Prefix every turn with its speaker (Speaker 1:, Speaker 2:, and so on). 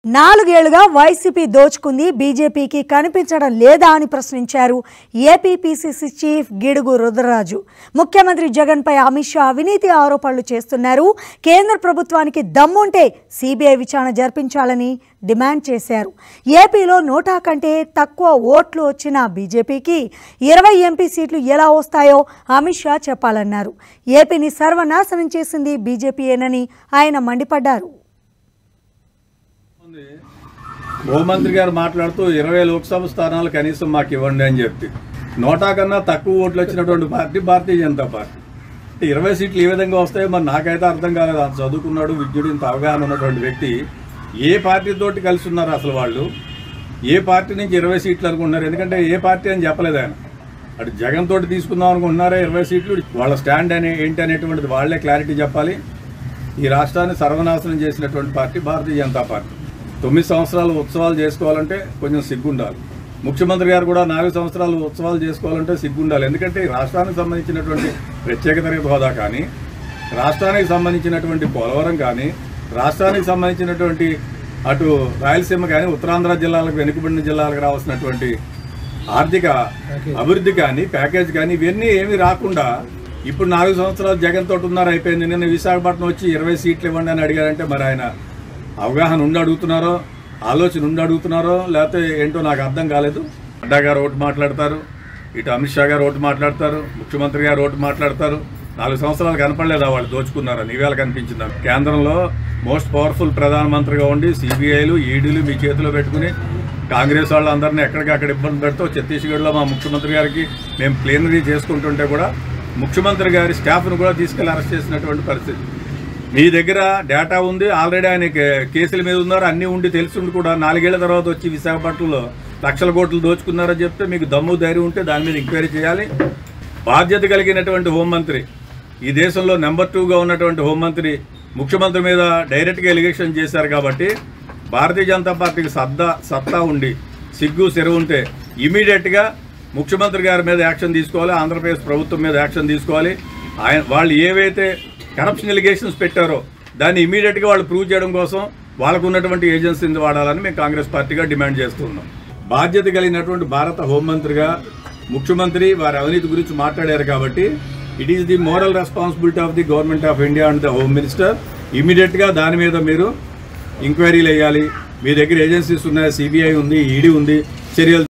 Speaker 1: నాలుగేళ్లుగా వైసీపీ దోచుకుంది బీజేపీకి కనిపించడం లేదా అని ప్రశ్నించారు AP PCC chief Gidugu Rudraraju ముఖ్యమంత్రి జగన్పై అమిత్ షా అవినీతి ఆరోపణలు చేస్తున్నారు కేంద్ర ప్రభుత్వానికి దమ్ముంటే సిబిఐ విచారణ జరిపించాలని డిమాండ్ చేశారు ఏపీలో నోటా కంటే తక్కువ ఓట్లు వచ్చిన బీజేపీకి ఇరవై ఎంపీ సీట్లు ఎలా వస్తాయో అమిత్ షా చెప్పాలన్నారు ఏపీని సర్వనాశనం చేసింది బీజేపీయేనని ఆయన మండిపడ్డారు
Speaker 2: ఉంది. హోంమంత్రి గారు మాట్లాడుతూ ఇరవై లోక్సభ స్థానాలు కనీసం మాకు ఇవ్వండి అని చెప్పి నోటా కన్నా తక్కువ ఓట్లు వచ్చినటువంటి పార్టీ భారతీయ జనతా పార్టీ అంటే ఇరవై సీట్లు ఏ విధంగా వస్తాయో మరి నాకైతే అర్థం కాలేదు అంత చదువుకున్నాడు విద్యుడు ఇంత అవగాహన ఉన్నటువంటి వ్యక్తి ఏ పార్టీతోటి కలిసి ఉన్నారు అసలు వాళ్ళు ఏ పార్టీ నుంచి ఇరవై సీట్లు అనుకుంటున్నారు ఎందుకంటే ఏ పార్టీ అని చెప్పలేదు ఆయన అటు జగన్ తోటి తీసుకుందాం అనుకుంటున్నారా ఇరవై సీట్లు వాళ్ళ స్టాండ్ అనే ఏంటి అనేటువంటిది వాళ్ళే క్లారిటీ చెప్పాలి ఈ రాష్ట్రాన్ని సర్వనాశనం చేసినటువంటి పార్టీ భారతీయ జనతా పార్టీ తొమ్మిది సంవత్సరాలు ఉత్సవాలు చేసుకోవాలంటే కొంచెం సిగ్గుండాలి ముఖ్యమంత్రి గారు కూడా నాలుగు సంవత్సరాలు ఉత్సవాలు చేసుకోవాలంటే సిగ్గుండాలి ఎందుకంటే ఈ రాష్ట్రానికి సంబంధించినటువంటి ప్రత్యేక తరగతి హోదా కానీ రాష్ట్రానికి సంబంధించినటువంటి పోలవరం కానీ రాష్ట్రానికి సంబంధించినటువంటి అటు రాయలసీమ కానీ ఉత్తరాంధ్ర జిల్లాలకు వెనుకబడిన జిల్లాలకు రావాల్సినటువంటి ఆర్థిక అభివృద్ధి కానీ ప్యాకేజ్ కానీ ఇవన్నీ ఏమీ రాకుండా ఇప్పుడు నాలుగు సంవత్సరాలు జగన్ తోటి ఉన్నారు అయిపోయింది నిన్న విశాఖపట్నం వచ్చి ఇరవై సీట్లు ఇవ్వండి అని అడిగారంటే మరి ఆయన అవగాహన ఉండి అడుగుతున్నారో ఆలోచన ఉండి అడుగుతున్నారో లేకపోతే ఏంటో నాకు అర్థం కాలేదు నడ్డా గారు ఒకటి మాట్లాడతారు ఇటు అమిత్ షా గారు ఒకటి మాట్లాడతారు ముఖ్యమంత్రి గారు ఒకటి మాట్లాడతారు నాలుగు సంవత్సరాలు కనపడలేదా వాళ్ళు దోచుకున్నారని ఈవేళ కనిపించిందా కేంద్రంలో మోస్ట్ పవర్ఫుల్ ప్రధానమంత్రిగా ఉండి సిబిఐలు ఈడీలు మీ చేతిలో పెట్టుకుని కాంగ్రెస్ వాళ్ళు అందరినీ ఎక్కడికక్కడ ఇబ్బంది పెడుతూ ఛత్తీస్గఢ్లో మా ముఖ్యమంత్రి గారికి మేము ప్లేనరీ చేసుకుంటుంటే కూడా ముఖ్యమంత్రి గారి స్టాఫ్ను కూడా తీసుకెళ్లి అరెస్ట్ చేసినటువంటి పరిస్థితి మీ దగ్గర డేటా ఉంది ఆల్రెడీ ఆయన కే- కేసుల మీద ఉన్నారు అన్నీ ఉండి తెలిసిండి కూడా నాలుగేళ్ల తర్వాత వచ్చి విశాఖపట్నంలో లక్షల కోట్లు దోచుకున్నారని చెప్తే మీకు దమ్ము ధైర్యం ఉంటే దాని మీద ఎంక్వైరీ చేయాలి బాధ్యత కలిగినటువంటి హోంమంత్రి ఈ దేశంలో నెంబర్ టూగా ఉన్నటువంటి హోంమంత్రి ముఖ్యమంత్రి మీద డైరెక్ట్గా ఎలిగేషన్ చేశారు కాబట్టి భారతీయ జనతా పార్టీకి సద్దా సత్తా ఉండి సిగ్గు సెరవు ఉంటే ఇమీడియట్గా ముఖ్యమంత్రి గారి మీద యాక్షన్ తీసుకోవాలి ఆంధ్రప్రదేశ్ ప్రభుత్వం మీద యాక్షన్ తీసుకోవాలి ఆయన వాళ్ళు ఏవైతే కరప్షన్ ఎలిగేషన్స్ పెట్టారో దాన్ని ఇమీడియట్గా వాళ్ళు ప్రూవ్ చేయడం కోసం వాళ్ళకు ఉన్నటువంటి ఏజెన్సీని వాడాలని మేము కాంగ్రెస్ పార్టీగా డిమాండ్ చేస్తున్నాం బాధ్యత కలిగినటువంటి భారత హోంమంత్రిగా ముఖ్యమంత్రి వారి అవినీతి గురించి మాట్లాడారు కాబట్టి it is the moral responsibility of the government of India and the home minister ఇమీడియట్గా దాని మీద మీరు ఎంక్వైరీలు వేయాలి మీ దగ్గర ఏజెన్సీస్ ఉన్నాయి సిబిఐ ఉంది ఈడీ ఉంది చర్యలు